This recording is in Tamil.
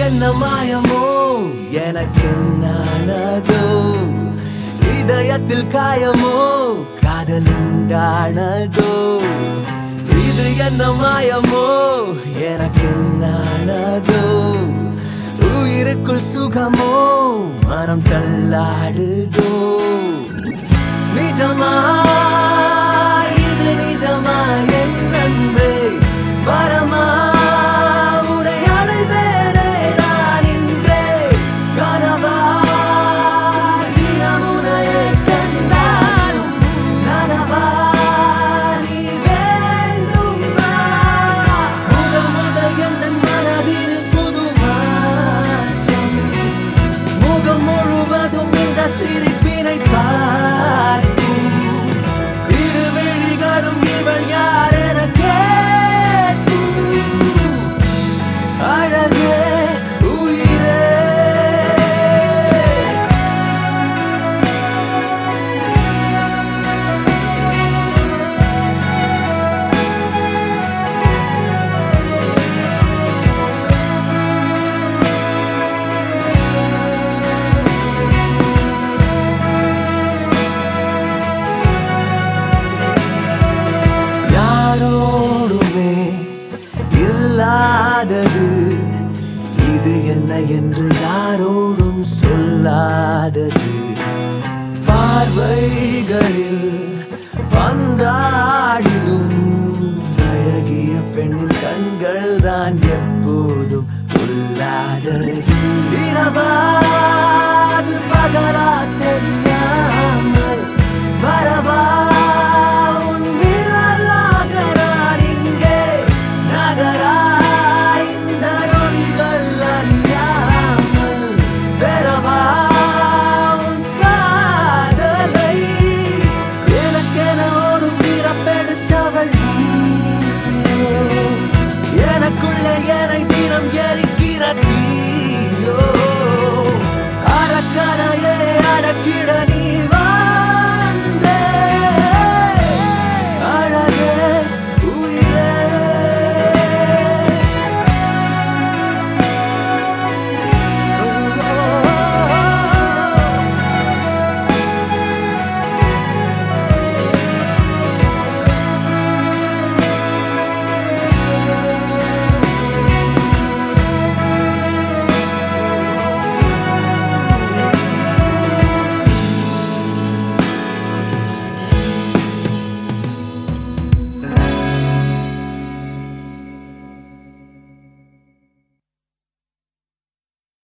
என்ன மாயமோ எனக்கென்னானதோ இதயத்தில் காயமோ காதல் உண்டானதோ இது என்ன மாயமோ எனக்கென்னானதோ உயிருக்குள் சுகமோ மனம் தள்ளாடுதோ நிஜமா இது நிஜமா என் அன்பே வரமா உனை அடைவேனே நான் இன்றே கனவா தினம் உனையே கண்டாலும் நனவா நீ வேண்டுமா முதல் முதல் எந்தன் மனதில் புது மாற்றம் முகம் முழுவதும் இந்த சிரிப்பினை பார்க்கும் இரு விழிகளும் இவள் யார் என கேட்கும் அழகே உயிரே யாரோடுமே இல்லாதது இது என்ன என்று யாரோடும் சொல்லாதது பார்வைகளில் பந்தாடிடும் அழகிய பெண்ணின் கண்கள் தான் எப்போதும் கொல்லாதது இரவாது பகலா தெரியாமல் வரவா உன் நிழலாக நான் இங்கே நகரா இந்த நொடிகள் அறியாமல் பெறவா உன் காதலை எனக்கென ஒரு பிறப்பெடுத்தவள் நீயோ. எனக்குள்ளே என்னை தினம் எரிக்கிற தீ